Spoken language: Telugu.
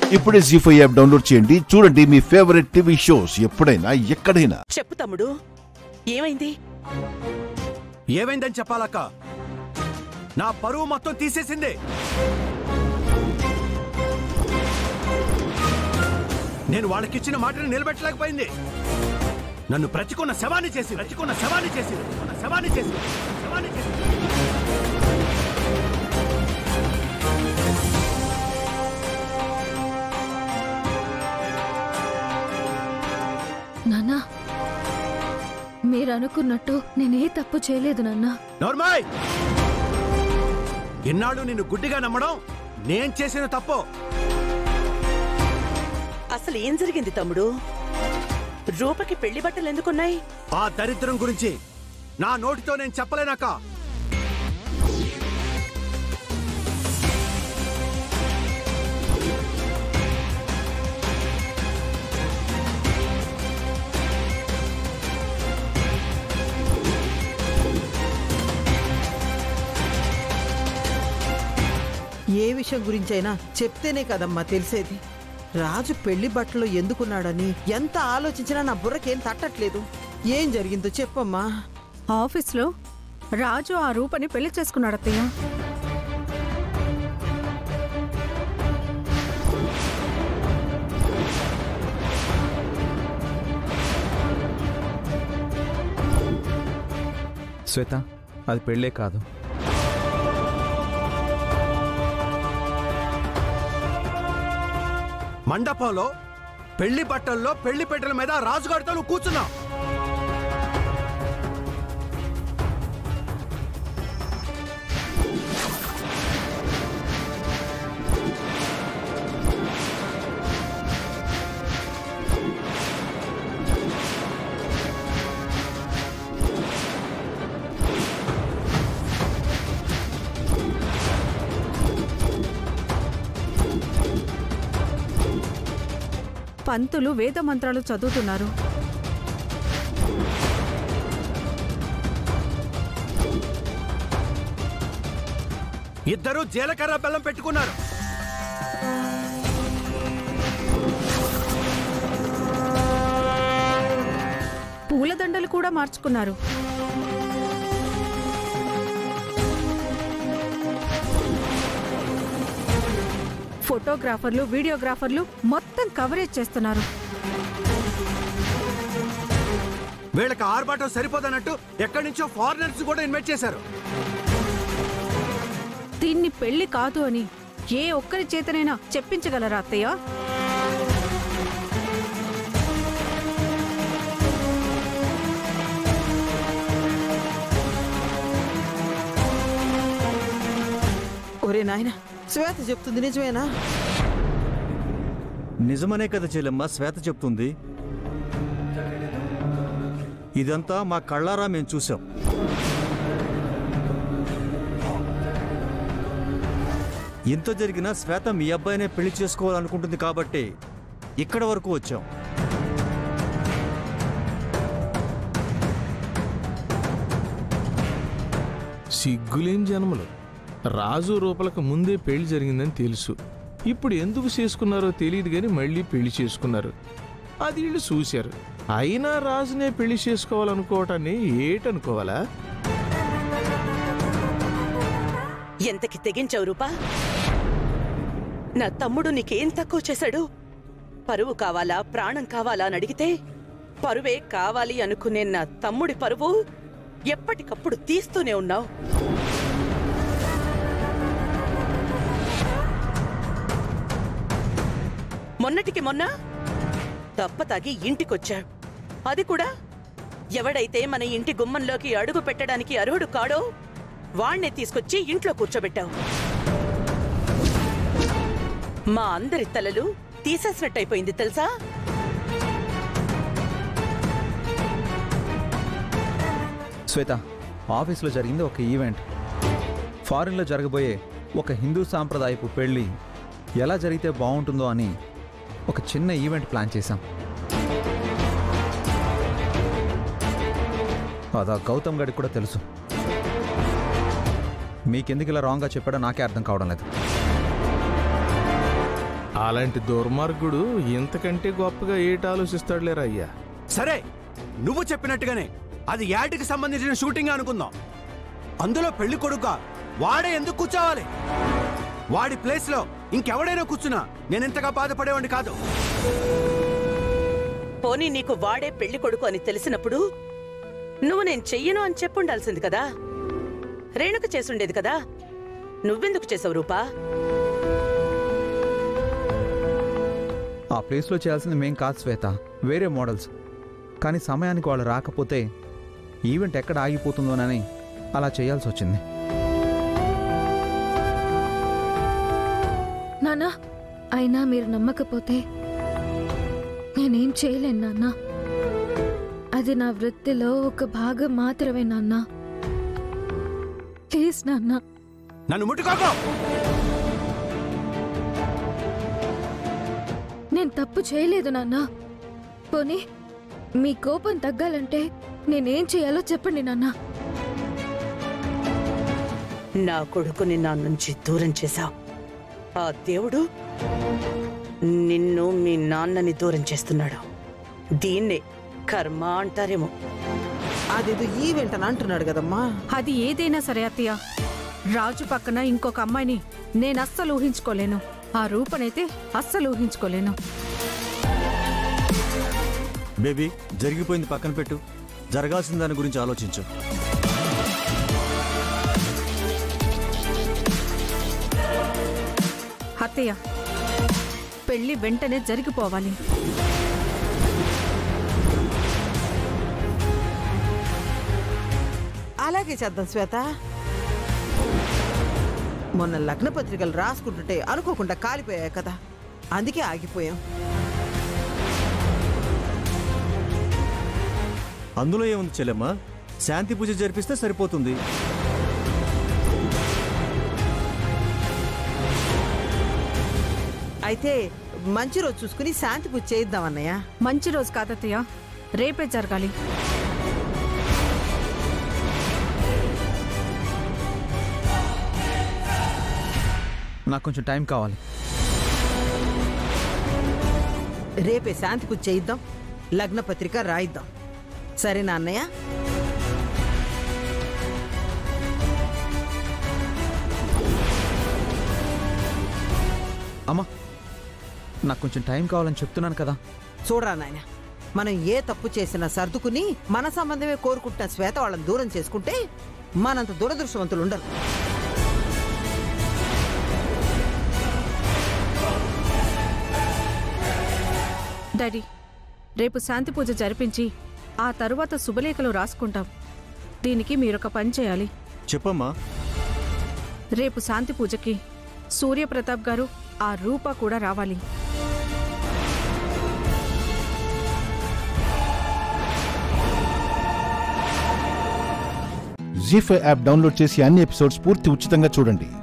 ఇప్పుడే జీ ఫైవ్ యాప్ డౌన్లోడ్ చేయండి చూడండి మీ ఫేవరెట్ టీవీ షోస్ ఎప్పుడైనా ఎక్కడైనా చెప్పు తమ్ముడు ఏమైంది ఏమైందని చెప్పాలక్క నా పరువు మొత్తం తీసేసింది నేను వాళ్ళకిచ్చిన మాటను నిలబెట్టలేకపోయింది నన్ను ప్రతికున్న శవాన్ని చేసి ప్రతికున్న శవాన్ని చేసి ప్రతికున్న శవాన్ని చేసి శవాన్ని చేసి నాన్నా మీరు అనుకున్నట్టు నేనే తప్పు చేయలేదు నాన్నా నోర్మాయ్ ఇన్నాళ్ళు నిన్ను గుడ్డిగా నమ్మడం నేను చేసిన తప్పు అసలు ఏం జరిగింది తమ్ముడు రూపకి పెళ్లి బట్టలు ఎందుకున్నాయి ఆ దరిద్రం గురించి నా నోటితో నేను చెప్పలేనాక ఏ విషయం గురించైనా చెప్తేనే కదమ్మా తెలిసేది రాజు పెళ్లి బట్టలు ఎందుకున్నాడని ఎంత ఆలోచించినా నా బుర్రకేం తట్టట్లేదు ఏం జరిగిందో చెప్పమ్మా ఆఫీస్లో రాజు ఆ రూపని పెళ్లి చేసుకున్నాడు అత్తయ్య శ్వేత అది పెళ్ళే కాదు మండపంలో పెళ్లి బట్టల్లో పెళ్లి పెట్టెల మీద రాజుగారితో నువ్వు కూర్చున్నావు పంతులు వేద మంత్రాలు చదువుతున్నారు ఇద్దరు జీలకర్ర బెల్లం పెట్టుకున్నారు పూలదండలు కూడా మార్చుకున్నారు ఫోటోగ్రాఫర్లు వీడియోగ్రాఫర్లు మొత్తం కవరేజ్ చేస్తున్నారు వీళ్ళకి ఆర్భాటం సరిపోదన్నట్టు ఎక్కడి నుంచో ఫారినర్స్ కూడా ఇన్వైట్ చేశారు దీన్ని పెళ్లి కాదు అని ఏ ఒక్కరి చేతనైనా చెప్పించగలరా అత్తయ్య ఒరే నాయన శ్వేత చెప్తుంది నిజమేనా నిజమనే కదా చెల్లెమ్మ శ్వేత చెప్తుంది ఇదంతా మా కళ్ళారా మేము చూసాం ఇంత జరిగినా శ్వేత మీ అబ్బాయినే పెళ్లి చేసుకోవాలనుకుంటుంది కాబట్టి ఇక్కడ వరకు వచ్చాం సిగ్గులేని జన్మలు రాజు రూపలకు ముందే పెళ్లి జరిగిందని తెలుసు ఇప్పుడు ఎందుకు చేసుకున్నారో తెలియదు కానీ మళ్ళీ పెళ్లి చేసుకున్నారు అది వీళ్ళు చూశారు అయినా రాజునే పెళ్లి చేసుకోవాలనుకోవటాన్ని ఏటనుకోవాలా ఎంతకి తెగించావు రూపా నా తమ్ముడు నీకేం తక్కువ చేశాడు పరువు కావాలా ప్రాణం కావాలా అని అడిగితే పరువే కావాలి అనుకునే నా తమ్ముడి పరువు ఎప్పటికప్పుడు తీస్తూనే ఉన్నావు మొన్నటికి మొన్న దప్పతాగి ఇంటికొచ్చాడు అది కూడా ఎవడైతే మన ఇంటి గుమ్మంలోకి అడుగు పెట్టడానికి అర్హుడు కాడో వాణ్ణే తీసుకొచ్చి ఇంట్లో కూర్చోబెట్టావు మా అందరి తలలు తీసేసినట్టయిపోయింది తెలుసా శ్వేత ఆఫీస్లో జరిగింది ఒక ఈవెంట్ ఫారిన్లో జరగబోయే ఒక హిందూ సాంప్రదాయపు పెళ్ళి ఎలా జరిగితే బాగుంటుందో అని ఒక చిన్న ఈవెంట్ ప్లాన్ చేశాం అదా గౌతమ్ గడికి కూడా తెలుసు మీకెందుకు ఇలా రాంగ్గా చెప్పాడో నాకే అర్థం కావడం లేదు అలాంటి దుర్మార్గుడు ఇంతకంటే గొప్పగా ఏటి ఆలోచిస్తాడులేరా అయ్యా సరే నువ్వు చెప్పినట్టుగానే అది యాటికి సంబంధించిన షూటింగ్ అనుకుందాం అందులో పెళ్లి కొడుక వాడే ఎందుకు కూర్చోవాలి వాడి ప్లేస్ లో ఇంకెవడైనా కూర్చున్నా నేను ఇంతగా బాధపడేవాడిని కాదు పోనీ నీకు వాడే పెళ్లి కొడుకు అని తెలిసినప్పుడు నువ్వు నేను చెయ్యను అని చెప్పుండాల్సింది కదా రేణుక చేసుండేది కదా నువ్వెందుకు చేసావు రూపా ఆ ప్లేస్లో చేయాల్సింది మేం కాదు శ్వేత వేరే మోడల్స్ కానీ సమయానికి వాళ్ళు రాకపోతే ఈవెంట్ ఎక్కడ ఆగిపోతుందోనని అలా చేయాల్సి వచ్చింది నానా అయినా మీరు నమ్మకపోతే నేనేం చేయలేను నాన్న అది నా వృత్తిలో ఒక భాగం మాత్రమే నాన్న ప్లీజ్ నాన్న నన్ను ముట్టుకోకు నేను తప్పు చేయలేదు నాన్న పోనీ మీ కోపం తగ్గాలంటే నేనేం చేయాలో చెప్పండి నాన్న నా కొడుకుని నా నుంచి దూరం చేశావు ఆ దేవుడు నిన్ను మీ నాన్నని దూరం చేస్తున్నాడు దీన్నే కర్మ అంటారేమో అదేదో ఈవెంట్ అని అంటున్నాడు కదమ్మా అది ఏదైనా సరే అత్తయ్య రాజు పక్కన ఇంకొక అమ్మాయిని నేను అస్సలు ఊహించుకోలేను ఆ రూపనైతే అస్సలు ఊహించుకోలేను బేబీ జరిగిపోయింది పక్కన పెట్టు జరగాల్సిన దాని గురించి ఆలోచించు అత్తయ్య పెళ్లి వెంటనే జరిగిపోవాలి అలాగే చేద్దాం శ్వేత మొన్న లగ్న పత్రికలు రాసుకుంటుంటే అనుకోకుండా కాలిపోయాయి కదా అందుకే ఆగిపోయాం అందులో ఏముంది చెల్లెమ్మ శాంతి పూజ జరిపిస్తే సరిపోతుంది అయితే మంచి రోజు చూసుకుని శాంతి పూజ చేయిద్దాం అన్నయ్య మంచి రోజు కాదత్తయ్య రేపే జరగాలి నాకు కొంచెం టైం కావాలి రేపే శాంతి పూజ చేయిద్దాం లగ్న పత్రిక రాయిద్దాం సరేనా అన్నయ్య అమ్మా నాకు కొంచెం టైం కావాలని చెప్తున్నాను కదా చూడరా నాయన మనం ఏ తప్పు చేసినా సర్దుకుని మన సంబంధమే కోరుకుంటున్న శ్వేత వాళ్ళని దూరం చేసుకుంటే మనంత దురదృష్టవంతులు ఉండరు డాడీ రేపు శాంతి పూజ జరిపించి ఆ తరువాత శుభలేఖలు రాసుకుంటాం దీనికి మీరొక పని చేయాలి చెప్పమ్మా రేపు శాంతి పూజకి సూర్యప్రతాప్ గారు ఆ రూప కూడా రావాలి జీ ఫైవ్ యాప్ డౌన్లోడ్ చేసి అన్ని ఎపిసోడ్స్ పూర్తి ఉచితంగా చూడండి